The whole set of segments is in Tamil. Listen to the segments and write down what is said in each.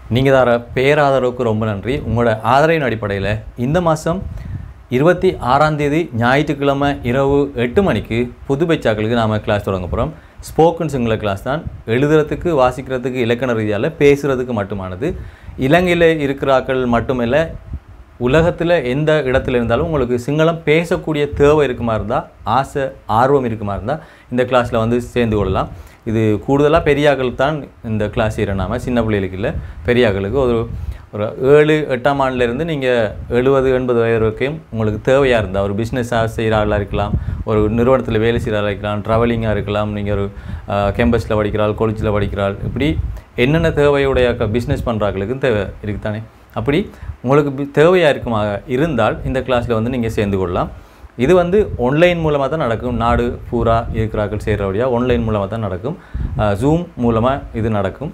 நீங்கள் தர பேராதரவுக்கு ரொம்ப நன்றி உங்களோட ஆதரவின் அடிப்படையில் இந்த மாதம் இருபத்தி ஆறாம் தேதி ஞாயிற்றுக்கிழமை இரவு எட்டு மணிக்கு புது பைச்சாக்களுக்கு நாம் கிளாஸ் தொடங்க போகிறோம் ஸ்போக்கன் சிங்கள கிளாஸ் தான் எழுதுறதுக்கு வாசிக்கிறதுக்கு இலக்கண ரீதியால் பேசுகிறதுக்கு மட்டுமானது இலங்கையில் இருக்கிறாக்கள் மட்டுமில்லை உலகத்தில் எந்த இடத்துல இருந்தாலும் உங்களுக்கு சிங்களம் பேசக்கூடிய தேவை இருக்குமா இருந்தால் ஆசை ஆர்வம் இருக்குமா இருந்தால் இந்த கிளாஸில் வந்து சேர்ந்து கொள்ளலாம் இது கூடுதலாக பெரியாக்கள் தான் இந்த கிளாஸ் செய்கிறனாம சின்ன பிள்ளைகளுக்கு இல்லை பெரியாக்களுக்கு ஒரு ஒரு ஏழு எட்டாம் ஆண்டுலேருந்து நீங்கள் எழுபது எண்பது வயது வரைக்கும் உங்களுக்கு தேவையாக இருந்தால் ஒரு பிஸ்னஸாக செய்கிறாளாக இருக்கலாம் ஒரு நிறுவனத்தில் வேலை செய்கிறாளாக இருக்கலாம் ட்ராவலிங்காக இருக்கலாம் நீங்கள் ஒரு கேம்பஸில் படிக்கிறாள் காலேஜில் படிக்கிறாள் இப்படி என்னென்ன தேவையுடைய பிஸ்னஸ் பண்ணுறாங்களுக்கு தேவை இருக்குதானே அப்படி உங்களுக்கு பி- தேவையாக இருக்குமாக இருந்தால் இந்த கிளாஸில் வந்து நீங்கள் சேர்ந்து கொள்ளலாம் இது வந்து ஆன்லைன் மூலமாக தான் நடக்கும் நாடு பூரா இருக்கிறார்கள் செய்கிறபடியாக ஆன்லைன் மூலமாக தான் நடக்கும் ஜூம் மூலமாக இது நடக்கும்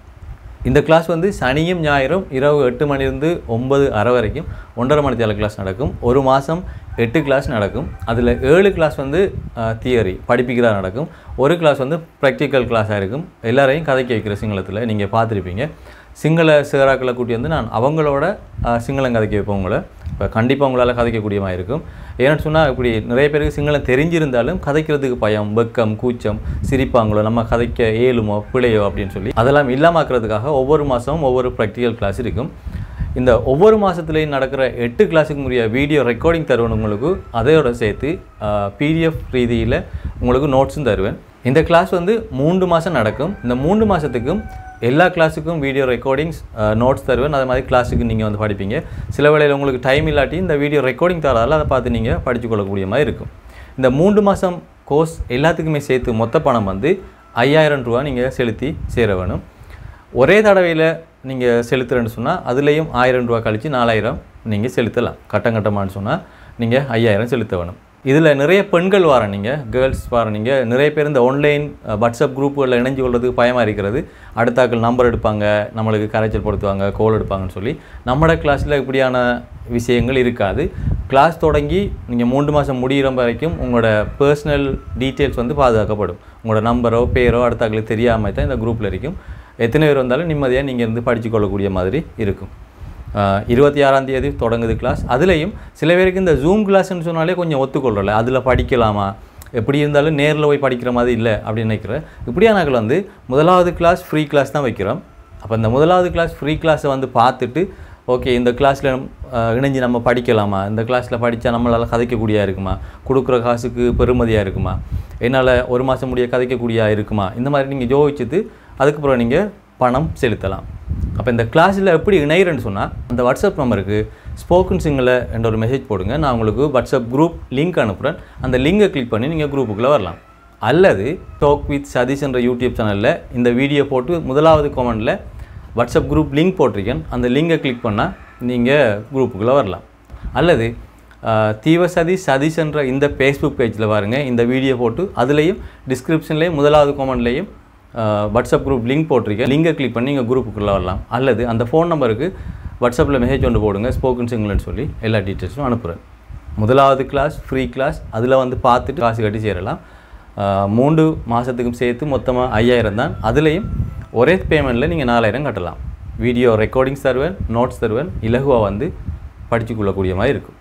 இந்த கிளாஸ் வந்து சனியும் ஞாயிறும் இரவு எட்டு மணிலிருந்து ஒன்பது அரை வரைக்கும் ஒன்றரை மணி தேவை கிளாஸ் நடக்கும் ஒரு மாதம் எட்டு கிளாஸ் நடக்கும் அதில் ஏழு கிளாஸ் வந்து தியரி படிப்பிக்கிறதா நடக்கும் ஒரு கிளாஸ் வந்து ப்ராக்டிக்கல் கிளாஸாக இருக்கும் எல்லாரையும் கதைக்க வைக்கிற சிங்களத்தில் நீங்கள் பார்த்துருப்பீங்க சிங்கள சேராக்களை கூட்டி வந்து நான் அவங்களோட அஹ், சிங்களம் கதைக்க வைப்பேன் உங்களை இப்போ கண்டிப்பாக உங்களால் கதைக்கக்கூடியமாக இருக்கும் ஏன்னு சொன்னால் இப்படி நிறைய பேருக்கு சிங்களம் தெரிஞ்சிருந்தாலும் கதைக்கிறதுக்கு பயம் வெக்கம் கூச்சம் சிரிப்பாங்களோ நம்ம கதைக்க இயலுமோ பிழையோ அப்படின்னு சொல்லி அதெல்லாம் இல்லாமாக்குறதுக்காக ஒவ்வொரு மாதமும் ஒவ்வொரு ப்ராக்டிக்கல் கிளாஸ் இருக்கும் இந்த ஒவ்வொரு மாதத்துலேயும் நடக்கிற எட்டு கிளாஸுக்கு முறைய வீடியோ ரெக்கார்டிங் தருவேன் உங்களுக்கு அதையோட சேர்த்து பிடிஎஃப் ரீதியில் உங்களுக்கு நோட்ஸும் தருவேன் இந்த கிளாஸ் வந்து மூன்று மாதம் நடக்கும் இந்த மூன்று மாதத்துக்கும் எல்லா கிளாஸுக்கும் வீடியோ ரெக்கார்டிங்ஸ் நோட்ஸ் தருவேன் அதே மாதிரி கிளாஸுக்கு நீங்கள் வந்து படிப்பீங்க சில வேளையில் உங்களுக்கு டைம் இல்லாட்டி இந்த வீடியோ ரெக்கார்டிங் தரால அதை பார்த்து நீங்கள் படித்து கொள்ளக்கூடிய மாதிரி இருக்கும் இந்த மூன்று மாதம் கோர்ஸ் எல்லாத்துக்குமே சேர்த்து மொத்த பணம் வந்து ஐயாயிரம் ரூபா நீங்கள் செலுத்தி சேர வேணும் ஒரே தடவையில் நீங்கள் செலுத்துறேன்னு சொன்னால் அதுலேயும் ஆயிரம் ரூபா கழித்து நாலாயிரம் நீங்கள் செலுத்தலாம் கட்டம் கட்டமான்னு சொன்னால் நீங்கள் ஐயாயிரம் செலுத்த வேணும் இதில் நிறைய பெண்கள் வார நீங்கள் கேர்ள்ஸ் வார நீங்கள் நிறைய பேர் இந்த ஆன்லைன் வாட்ஸ்அப் குரூப்புகளில் இணைஞ்சு கொள்றதுக்கு பயமாக இருக்கிறது அடுத்தாக்கள் நம்பர் எடுப்பாங்க நம்மளுக்கு கரைச்சல் படுத்துவாங்க கோல் எடுப்பாங்கன்னு சொல்லி நம்மளோட கிளாஸில் இப்படியான விஷயங்கள் இருக்காது கிளாஸ் தொடங்கி நீங்கள் மூன்று மாதம் முடிகிற வரைக்கும் உங்களோட பர்சனல் டீட்டெயில்ஸ் வந்து பாதுகாக்கப்படும் உங்களோட நம்பரோ பேரோ அடுத்தாக்களுக்கு தெரியாமல் தான் இந்த குரூப்பில் இருக்கும் எத்தனை பேர் வந்தாலும் நிம்மதியாக நீங்கள் இருந்து படித்து கொள்ளக்கூடிய மாதிரி இருக்கும் ஆஹ் இருபத்தி ஆறாம் தேதி தொடங்குது கிளாஸ் அதுலேயும் சில பேருக்கு இந்த ஜூம் கிளாஸ்ன்னு சொன்னாலே கொஞ்சம் ஒத்துக்கொள்ளல அதில் படிக்கலாமா எப்படி இருந்தாலும் நேரில் போய் படிக்கிற மாதிரி இல்லை அப்படின்னு நினைக்கிறேன் இப்படியானாக்கள் வந்து முதலாவது கிளாஸ் ஃப்ரீ கிளாஸ் தான் வைக்கிறோம் அப்போ இந்த முதலாவது கிளாஸ் ஃப்ரீ கிளாஸை வந்து பார்த்துட்டு ஓகே இந்த கிளாஸில் இணைஞ்சு நம்ம படிக்கலாமா இந்த கிளாஸில் படித்தா நம்மளால் கதைக்கக்கூடியா இருக்குமா கொடுக்குற காசுக்கு பெறுமதியாக இருக்குமா என்னால் ஒரு மாதம் முடிய கதைக்கக்கூடியா இருக்குமா இந்த மாதிரி நீங்கள் யோசிச்சுட்டு அதுக்கப்புறம் நீங்கள் பணம் செலுத்தலாம் அப்போ இந்த கிளாஸில் எப்படி இணைகிறேன்னு சொன்னால் அந்த வாட்ஸ்அப் நம்பருக்கு ஸ்போக்கன் சிங்கில் என்ற ஒரு மெசேஜ் போடுங்க நான் உங்களுக்கு வாட்ஸ்அப் குரூப் லிங்க் அனுப்புகிறேன் அந்த லிங்கை கிளிக் பண்ணி நீங்கள் குரூப்புக்குள்ளே வரலாம் அல்லது டாக் வித் சதீஷ் என்ற யூடியூப் சேனலில் இந்த வீடியோ போட்டு முதலாவது கமெண்டில் வாட்ஸ்அப் குரூப் லிங்க் போட்டிருக்கேன் அந்த லிங்கை கிளிக் பண்ணால் நீங்கள் குரூப்புக்குள்ளே வரலாம் அல்லது ஆஹ், தீவ சதீஷ் சதீஷ் என்ற இந்த ஃபேஸ்புக் பேஜில் பாருங்க இந்த வீடியோ போட்டு அதுலேயும் டிஸ்கிரிப்ஷன்லேயும் முதலாவது கமெண்ட்லேயும் வாட்ஸ்அப் குரூப் லிங்க் போட்டிருக்கேன் லிங்கை கிளிக் பண்ணி நீங்கள் குரூப்புக்குள்ளே வரலாம் அல்லது அந்த ஃபோன் நம்பருக்கு வாட்ஸ்அப்பில் மெசேஜ் ஒன்று போடுங்க ஸ்போக்கன் சிங்கிள்னு சொல்லி எல்லா டீட்டெயில்ஸும் அனுப்புகிறேன் முதலாவது கிளாஸ் ஃப்ரீ கிளாஸ் அதில் வந்து பார்த்துட்டு காசு கட்டி சேரலாம் ஆஹ், மூன்று மாதத்துக்கும் சேர்த்து மொத்தமாக ஐயாயிரம் தான் அதுலேயும் ஒரே பேமெண்ட்டில் நீங்கள் நாலாயிரம் கட்டலாம் வீடியோ ரெக்கார்டிங்ஸ் தருவேன் நோட்ஸ் தருவேன் இலகுவாக வந்து படித்து கொள்ளக்கூடிய மாதிரி இருக்கும்